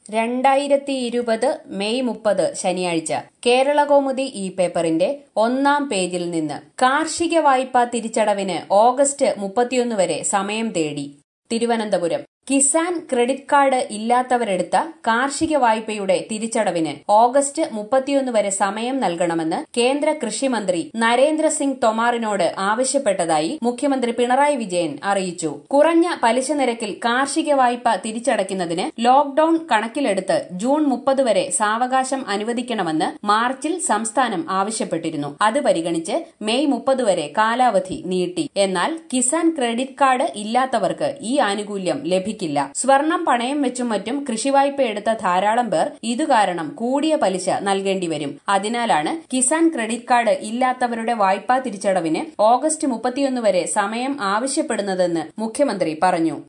രണ്ടായിരത്തി ഇരുപത് മെയ് മുപ്പത് ശനിയാഴ്ച കേരളകൗമുദി ഈ പേപ്പറിന്റെ ഒന്നാം പേജിൽ നിന്ന് കാർഷിക വായ്പാ തിരിച്ചടവിന് ഓഗസ്റ്റ് മുപ്പത്തിയൊന്ന് വരെ സമയം തേടി തിരുവനന്തപുരം കിസാൻ ക്രെഡിറ്റ് കാർഡ് ഇല്ലാത്തവരെടുത്ത കാർഷിക വായ്പയുടെ തിരിച്ചടവിന് ഓഗസ്റ്റ് മുപ്പത്തിയൊന്ന് വരെ സമയം നൽകണമെന്ന് കേന്ദ്ര കൃഷിമന്ത്രി നരേന്ദ്രസിംഗ് തൊമാറിനോട് ആവശ്യപ്പെട്ടതായി മുഖ്യമന്ത്രി പിണറായി വിജയൻ അറിയിച്ചു കുറഞ്ഞ പലിശ നിരക്കിൽ കാർഷിക വായ്പ തിരിച്ചടയ്ക്കുന്നതിന് ലോക്ഡൌൺ കണക്കിലെടുത്ത് ജൂൺ മുപ്പത് വരെ സാവകാശം അനുവദിക്കണമെന്ന് മാർച്ചിൽ സംസ്ഥാനം ആവശ്യപ്പെട്ടിരുന്നു അത് പരിഗണിച്ച് മെയ് മുപ്പത് വരെ കാലാവധി നീട്ടി എന്നാൽ കിസാൻ ക്രെഡിറ്റ് കാർഡ് ഇല്ലാത്തവർക്ക് ഈ ആനുകൂല്യം ലഭിക്കും ലഭിക്കില്ല സ്വർണം പണയം വെച്ചും മറ്റും കൃഷിവായ്പ എടുത്ത ധാരാളം പേർ ഇതുകാരണം കൂടിയ പലിശ നൽകേണ്ടി വരും അതിനാലാണ് കിസാൻ ക്രെഡിറ്റ് കാർഡ് ഇല്ലാത്തവരുടെ വായ്പാ തിരിച്ചടവിന് ഓഗസ്റ്റ് മുപ്പത്തിയൊന്ന് വരെ സമയം ആവശ്യപ്പെടുന്നതെന്ന് മുഖ്യമന്ത്രി പറഞ്ഞു